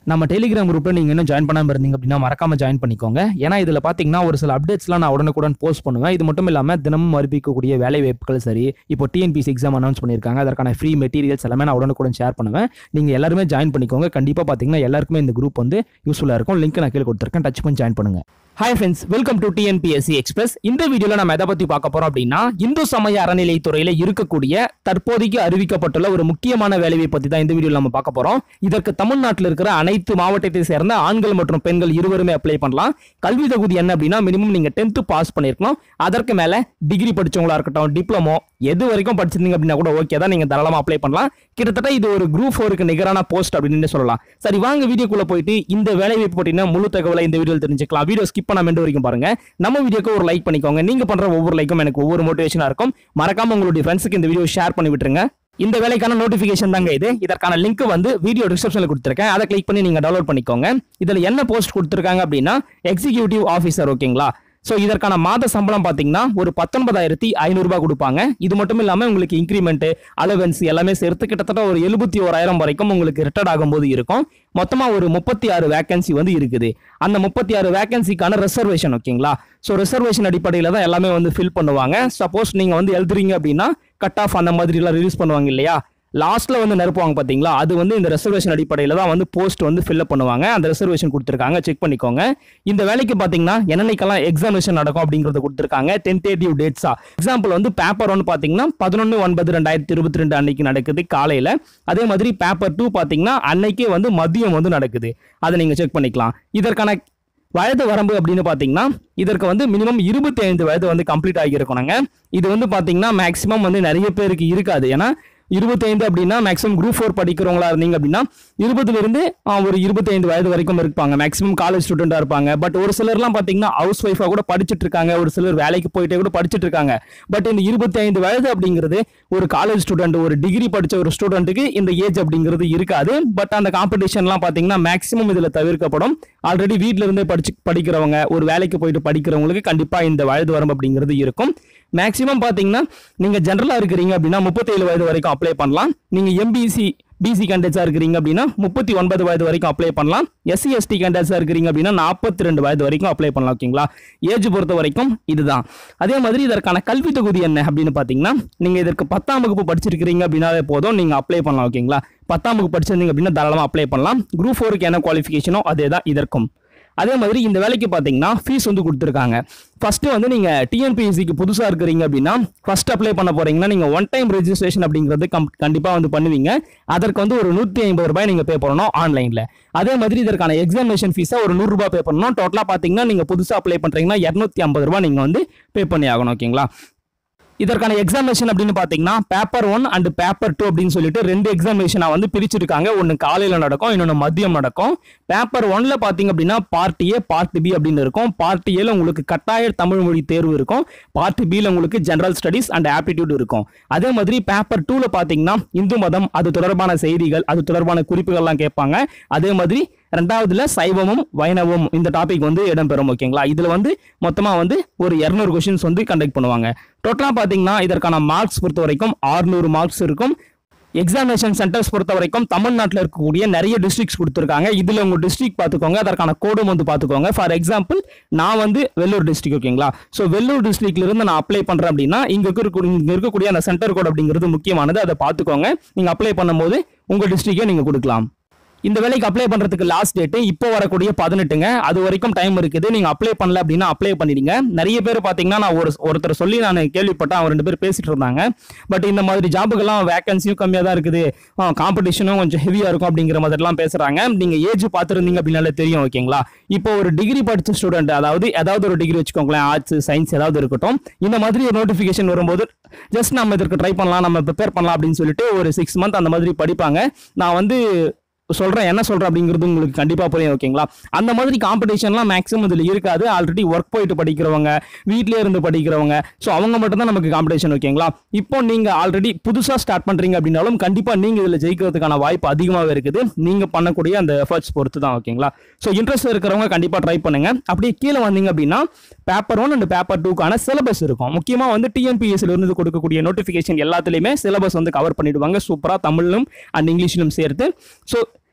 நம்ம டெலிகிராம் குரூப்ல நீங்க இன்னும் ஜாயின் பண்ணாம இருந்தீங்க அப்படின்னா மறக்காம ஜாயின் பண்ணிக்கோங்க ஏன்னா இதுல பாத்தீங்கன்னா ஒரு சில அப்டேட்ஸ்லாம் நான் உடனுக்குடன் போஸ்ட் பண்ணுவேன் இது மட்டும் இல்லாம தினமும் அறிவிக்கக்கூடிய வேலை வாய்ப்புகள் சரி இப்போ டிஎன்பிசி எக்ஸாம் அனௌன்ஸ் பண்ணியிருக்காங்க அதற்கான ஃப்ரீ மெட்டீரியல்ஸ் எல்லாமே நான் உடனுக்குடன் ஷேர் பண்ணுவேன் நீங்க எல்லாருமே ஜாயின் பண்ணிக்கோங்க கண்டிப்பா பாத்தீங்கன்னா எல்லாருக்குமே இந்த குரூப் வந்து யூஸ்ஃபுல்லா இருக்கும் லிங்க் நான் கீழே கொடுத்துருக்கேன் டச் பண்ணி ஜாயின் பண்ணுங்க hi friends welcome to TNPSC express இந்த வீடியோல நம்ம எதை பத்தி பார்க்க போறோம் அப்படின்னா இந்து சமய அறநிலைத்துறையில இருக்கக்கூடிய தற்போதைக்கு அறிவிக்கப்பட்டுள்ள ஒரு முக்கியமான வேலையை பத்தி தான் இந்த வீடியோல நம்ம பார்க்க போறோம் இதற்கு தமிழ்நாட்டில் இருக்கிற அனைத்து மாவட்டத்தை சேர்ந்த ஆண்கள் மற்றும் பெண்கள் இருவருமே அப்ளை பண்ணலாம் கல்வி தகுதி என்ன அப்படின்னா மினிமம் நீங்க டென்த் பாஸ் பண்ணிருக்கணும் அதற்கு மேல டிகிரி படிச்சவங்களா இருக்கட்டும் டிப்ளமோ எது வரைக்கும் படிச்சிருந்தீங்க அப்படின்னா கூட ஓகே தான் நீங்க தாராளமா அப்ளை பண்ணலாம் கிட்டத்தட்ட இது ஒரு குரூப் ஃபோருக்கு நிகரான போஸ்ட் அப்படின்னு சொல்லலாம் சரி வாங்க வீடியோக்குள்ள போயிட்டு இந்த வேலை வாய்ப்பு பற்றின முழு தகவலை இந்த வீடியோவில் தெரிஞ்சுக்கலாம் வீடியோ ஸ்கிப் பண்ணாம end வரைக்கும் பாருங்க நம்ம வீடியோக்கு ஒரு லைக் பண்ணிக்கோங்க நீங்க பண்ற ஒவ்வொரு லைக்கும் எனக்கு ஒவ்வொரு மோட்டிவேஷனா இருக்கும் மறக்காம உங்களுடைய ஃப்ரெண்ட்ஸுக்கு இந்த வீடியோ ஷேர் பண்ணி விட்டுருங்க இந்த வேலைக்கான நோட்டிஃபிகேஷன் தாங்க இது இதற்கான லிங்க் வந்து வீடியோ டிஸ்கிரிப்ஷனில் கொடுத்துருக்கேன் அதை கிளிக் பண்ணி நீங்க டவுன்லோட் பண்ணிக்கோங்க இதுல என்ன போஸ்ட் கொடுத்துருக்காங்க அப்படின்னா எக்ஸிகியூட்டிவ் ஆஃபீஸர் ஓகேங்களா ஸோ இதற்கான மாத சம்பளம் பார்த்தீங்கன்னா ஒரு பத்தொன்பதாயிரத்தி ஐநூறுரூபா கொடுப்பாங்க இது மட்டும் இல்லாமல் உங்களுக்கு இன்க்ரிமெண்ட் அலவன்ஸ் எல்லாமே சேர்த்து கிட்டத்தட்ட ஒரு எழுபத்தி ஓராயிரம் வரைக்கும் உங்களுக்கு ரிட்டர்ட் ஆகும்போது இருக்கும் மொத்தமாக ஒரு முப்பத்தி ஆறு வேகன்சி வந்து இருக்குது அந்த முப்பத்தி ஆறு வேகன்சிக்கான ரிசர்வேஷன் ஓகேங்களா ஸோ ரிசர்வேஷன் அடிப்படையில் தான் எல்லாமே வந்து ஃபில் பண்ணுவாங்க சப்போஸ் நீங்கள் வந்து எழுதுறீங்க அப்படின்னா கட் ஆஃப் அந்த மாதிரிலாம் ரிலீஸ் பண்ணுவாங்க இல்லையா லாஸ்ட்ல வந்து நிரப்புவாங்க பாத்தீங்களா அது வந்து இந்த ரிசர்வேஷன் அடிப்படையில் தான் வந்து போஸ்ட் வந்து ஃபில்அப் பண்ணுவாங்க அந்த ரிசர்வேஷன் கொடுத்துருக்காங்க செக் பண்ணிக்கோங்க இந்த வேலைக்கு பாத்தீங்கன்னா என்னென்னைக்கெல்லாம் எக்ஸாமினேஷன் நடக்கும் அப்படிங்கறத கொடுத்துருக்காங்க டென்டேட்டிவ் டேட்ஸா எக்ஸாம்பிள் வந்து பேப்பர் ஒன்று பாத்தீங்கன்னா பதினொன்று ஒன்பது ரெண்டாயிரத்தி இருபத்தி ரெண்டு அன்னைக்கு நடக்குது காலையில அதே மாதிரி பேப்பர் டூ பாத்தீங்கன்னா அன்னைக்கே வந்து மதியம் வந்து நடக்குது அதை நீங்க செக் பண்ணிக்கலாம் இதற்கான வயது வரம்பு அப்படின்னு பார்த்தீங்கன்னா இதற்கு வந்து மினிமம் இருபத்தி ஐந்து வயது வந்து கம்ப்ளீட் ஆகியிருக்கணுங்க இது வந்து பார்த்தீங்கன்னா மேக்ஸிமம் வந்து நிறைய பேருக்கு இருக்காது ஏன்னா இருபத்தைந்து அப்படின்னா மேக்ஸிமம் குரூப் ஃபோர் படிக்கிறவங்களா இருந்தீங்க அப்படின்னா இருபதுல இருந்து ஆ, ஒரு இருபத்தைந்து வயது வரைக்கும் இருப்பாங்க மேக்ஸிமம் காலேஜ் ஸ்டூடெண்டா இருப்பாங்க பட் ஒரு சிலர்லாம் பார்த்தீங்கன்னா ஹவுஸ் ஒய்ஃபா கூட படிச்சுட்டு இருக்காங்க ஒரு சிலர் வேலைக்கு போயிட்டே கூட படிச்சுட்டு இருக்காங்க பட் இந்த இருபத்தைந்து வயது அப்படிங்கிறது ஒரு காலேஜ் ஸ்டூடெண்ட் ஒரு டிகிரி படிச்ச ஒரு ஸ்டூடெண்ட்டுக்கு இந்த ஏஜ் அப்படிங்கிறது இருக்காது பட் அந்த காம்படிஷன்லாம் பார்த்தீங்கன்னா மேக்ஸிமம் இதில் தவிர்க்கப்படும் ஆல்ரெடி வீட்ல இருந்தே படிச்சு படிக்கிறவங்க ஒரு வேலைக்கு போயிட்டு படிக்கிறவங்களுக்கு கண்டிப்பாக இந்த வயது வரம்பு அப்படிங்கிறது இருக்கும் மேக்ஸிமம் பார்த்தீங்கன்னா நீங்கள் ஜென்ரலாக இருக்கிறீங்க அப்படின்னா முப்பத்தேழு வயது வரைக்கும் அப்ளை பண்ணலாம் நீங்கள் எம்பிசி பிசி கேண்டேட்ஸாக இருக்கிறீங்க அப்படின்னா முப்பத்தி ஒன்பது வயது வரைக்கும் அப்ளை பண்ணலாம் எஸ்சி எஸ்டி கேண்டேட்ஸாக இருக்கிறீங்க அப்படின்னா நாற்பத்தி ரெண்டு வயது வரைக்கும் அப்ளை பண்ணலாம் ஓகேங்களா ஏஜ் பொறுத்த வரைக்கும் இதுதான் அதே மாதிரி இதற்கான கல்வி தகுதி என்ன அப்படின்னு பார்த்தீங்கன்னா நீங்கள் இதற்கு பத்தாம் வகுப்பு படிச்சிருக்கிறீங்க அப்படின்னாவே போதும் நீங்கள் அப்ளை பண்ணலாம் ஓகேங்களா பத்தாம் வகுப்பு படிச்சிருந்தீங்க அப்படின்னா தாராளமாக அப்ளை பண்ணலாம் குரூப் ஃபோருக்கு என்ன குவாலிஃபிகேஷனோ அதே தான் இதற்கும் அதே மாதிரி இந்த வேலைக்கு பார்த்தீங்கன்னா ஃபீஸ் வந்து கொடுத்துருக்காங்க ஃபர்ஸ்ட் வந்து நீங்க டிஎன்பிஎஸ்சிக்கு புதுசா இருக்கிறீங்க அப்படின்னா ஃபர்ஸ்ட் அப்ளை பண்ண போறீங்கன்னா நீங்க ஒன் டைம் ரெஜிஸ்ட்ரேஷன் அப்படிங்கிறது கம் கண்டிப்பா வந்து பண்ணுவீங்க அதற்கு வந்து ஒரு நூத்தி ஐம்பது ரூபாய் நீங்க பே பண்ணணும் ஆன்லைன்ல அதே மாதிரி இதற்கான எக்ஸாமினேஷன் ஃபீஸா ஒரு நூறு ரூபாய் பே பண்ணணும் டோட்டலா பாத்தீங்கன்னா நீங்க புதுசா அப்ளை பண்றீங்கன்னா இரநூத்தி ஐம்பது ரூபாய் நீங்க வந்து பே பண்ணி ஆகணும் ஓகேங்களா இதற்கான எக்ஸாமினேஷன் அப்படின்னு பார்த்தீங்கன்னா paper one and paper two அப்படின்னு சொல்லிட்டு ரெண்டு எக்ஸாமினேஷனா வந்து பிரிச்சிருக்காங்க ஒன்று காலையில் நடக்கும் இன்னொன்று மதியம் நடக்கும் பேப்பர் ஒன்ல பார்த்தீங்க அப்படின்னா பார்ட் ஏ பார்ட் பி அப்படின்னு இருக்கும் பார்ட் ஏல உங்களுக்கு கட்டாய தமிழ் மொழி தேர்வு இருக்கும் பார்ட் பியில் உங்களுக்கு ஜெனரல் ஸ்டடீஸ் அண்ட் ஆப்டிடியூட் இருக்கும் அதே மாதிரி பேப்பர் டூல பார்த்தீங்கன்னா இந்து மதம் அது தொடர்பான செய்திகள் அது தொடர்பான குறிப்புகள்லாம் கேட்பாங்க அதே மாதிரி ரெண்டாவதுல சைவமும் வைணவம் இந்த டாபிக் வந்து இடம்பெறும் ஓகேங்களா இதுல வந்து மொத்தமா வந்து ஒரு இரநூறு கொஸ்டின்ஸ் வந்து கண்டக்ட் பண்ணுவாங்க டோட்டலா பாத்தீங்கன்னா இதற்கான மார்க்ஸ் பொறுத்த வரைக்கும் 600 மார்க்ஸ் இருக்கும் எக்ஸாமினேஷன் சென்டர்ஸ் பொறுத்த வரைக்கும் தமிழ்நாட்டில் இருக்கக்கூடிய நிறைய டிஸ்ட்ரிக்ஸ் கொடுத்துருக்காங்க இதுல உங்க டிஸ்ட்ரிக்ட் பார்த்துக்கோங்க அதற்கான கோடும் வந்து பார்த்துக்கோங்க ஃபார் எக்ஸாம்பிள் நான் வந்து வெள்ளூர் டிஸ்ட்ரிக்ட் ஓகேங்களா ஸோ வெள்ளூர் டிஸ்ட்ரிக்ட்ல இருந்து நான் அப்ளை பண்றேன் அப்படின்னா இங்க இருக்கக்கூடிய இங்க இருக்கக்கூடிய அந்த சென்டர் கோட் அப்படிங்கிறது முக்கியமானது அதை பார்த்துக்கோங்க நீங்க அப்ளை பண்ணும்போது உங்க டிஸ்ட்ரிக்டே நீங்க கொடுக்கலாம் இந்த வேலைக்கு அப்ளை பண்றதுக்கு லாஸ்ட் டேட் இப்போ வரக்கூடிய பதினெட்டுங்க அது வரைக்கும் டைம் இருக்குது நீங்க அப்ளை பண்ணல அப்படின்னா அப்ளை பண்ணிடுங்க நிறைய பேர் பாத்தீங்கன்னா நான் ஒரு ஒருத்தர் சொல்லி நான் கேள்விப்பட்டேன் அவங்க ரெண்டு பேர் பேசிட்டு இருந்தாங்க பட் இந்த மாதிரி ஜாபுக்கெல்லாம் வேகன்சியும் கம்மியாக தான் இருக்குது காம்படிஷனும் கொஞ்சம் ஹெவியா இருக்கும் அப்படிங்கிற மாதிரிலாம் பேசுறாங்க நீங்க ஏஜ் பார்த்துருந்தீங்க அப்படின்னாலே தெரியும் ஓகேங்களா இப்போ ஒரு டிகிரி படிச்ச ஸ்டூடெண்ட் அதாவது ஏதாவது ஒரு டிகிரி வச்சுக்கோங்களேன் ஆர்ட்ஸ் சயின்ஸ் ஏதாவது இருக்கட்டும் இந்த மாதிரி ஒரு நோட்டிஃபிகேஷன் வரும்போது ஜஸ்ட் நம்ம இதற்கு ட்ரை பண்ணலாம் நம்ம ப்ரிப்பேர் பண்ணலாம் அப்படின்னு சொல்லிட்டு ஒரு சிக்ஸ் மந்த் அந்த மாதிரி படிப்பாங்க நான் வந்து சொல்றேன் என்ன சொல்றேன் அப்படிங்கிறது உங்களுக்கு கண்டிப்பா புரியும் ஓகேங்களா அந்த மாதிரி காம்படிஷன்லாம் மேக்ஸிமம் இதுல இருக்காது ஆல்ரெடி ஒர்க் போயிட்டு படிக்கிறவங்க வீட்லயே இருந்து படிக்கிறவங்க ஸோ அவங்க மட்டும் தான் நமக்கு காம்படிஷன் ஓகேங்களா இப்போ நீங்க ஆல்ரெடி புதுசா ஸ்டார்ட் பண்றீங்க அப்படின்னாலும் கண்டிப்பா நீங்க இதுல ஜெயிக்கிறதுக்கான வாய்ப்பு அதிகமாகவே இருக்குது நீங்க பண்ணக்கூடிய அந்த எஃபர்ட்ஸ் பொறுத்து தான் ஓகேங்களா ஸோ இன்ட்ரெஸ்ட் இருக்கிறவங்க கண்டிப்பா ட்ரை பண்ணுங்க அப்படியே கீழே வந்தீங்க அப்படின்னா பேப்பர் ஒன் அண்ட் பேப்பர் டூக்கான சிலபஸ் இருக்கும் முக்கியமா வந்து டிஎன்பிஎஸ்ல இருந்து கொடுக்கக்கூடிய நோட்டிஃபிகேஷன் எல்லாத்துலயுமே சிலபஸ் வந்து கவர் பண்ணிடுவாங்க சூப்பரா தமிழிலும் அண்ட் இங்கிலீஷிலும் சேர்த்து ஸோ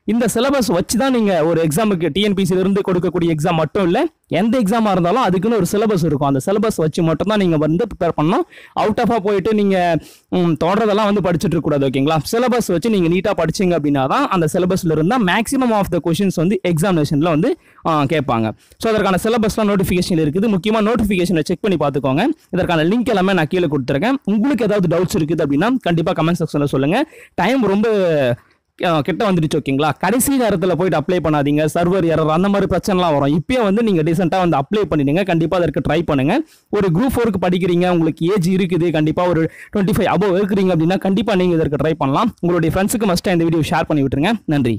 இந்த சிலபஸ் வச்சு தான் நீங்கள் ஒரு எக்ஸாமுக்கு டிஎன்பிசில இருந்து கொடுக்கக்கூடிய எக்ஸாம் மட்டும் இல்லை எந்த எக்ஸாமாக இருந்தாலும் அதுக்குன்னு ஒரு சிலபஸ் இருக்கும் அந்த சிலபஸ் வச்சு மட்டும் தான் நீங்கள் வந்து ப்ரிப்பேர் பண்ணணும் அவுட் ஆஃபாக போயிட்டு நீங்கள் தொடர்றதெல்லாம் வந்து படிச்சுட்டு இருக்கக்கூடாது ஓகேங்களா சிலபஸ் வச்சு நீங்கள் நீட்டாக படிச்சீங்க அப்படின்னா தான் அந்த சிலபஸில் இருந்தால் மேக்ஸிமம் ஆஃப் த கொஷின்ஸ் வந்து எக்ஸாமினேஷனில் வந்து ஆ, கேட்பாங்க ஸோ அதற்கான சிலபஸ்லாம் நோட்டிஃபிகேஷன் இருக்குது முக்கியமாக நோட்டிஃபிகேஷனை செக் பண்ணி பார்த்துக்கோங்க இதற்கான லிங்க் எல்லாமே நான் கீழே கொடுத்துருக்கேன் உங்களுக்கு ஏதாவது டவுட்ஸ் இருக்குது அப்படின்னா கண்டிப்பாக கமெண்ட் செக்ஷனில் சொல்லுங்கள் டைம் ரொம்ப அஹ், கிட்ட வந்துடுச்சு ஓகேங்களா கடைசி நேரத்தில் போயிட்டு அப்ளை பண்ணாதீங்க சர்வர் எரர் அந்த மாதிரி பிரச்சனைலாம் வரும் இப்பயே வந்து நீங்கள் டீசெண்டாக வந்து அப்ளை பண்ணிடுங்க கண்டிப்பாக அதற்கு ட்ரை பண்ணுங்க ஒரு குரூப் ஃபோருக்கு படிக்கிறீங்க உங்களுக்கு ஏஜ் இருக்குது கண்டிப்பாக ஒரு டுவெண்ட்டி ஃபைவ் அபோவ் இருக்கிறீங்க அப்படின்னா கண்டிப்பாக நீங்கள் இதற்கு ட்ரை பண்ணலாம் உங்களுடைய ஃப்ரெண்ட்ஸுக்கு மஸ்ட்டாக இந்த வீடியோ ஷேர் பண்ணி விட்டுருங்க நன்றி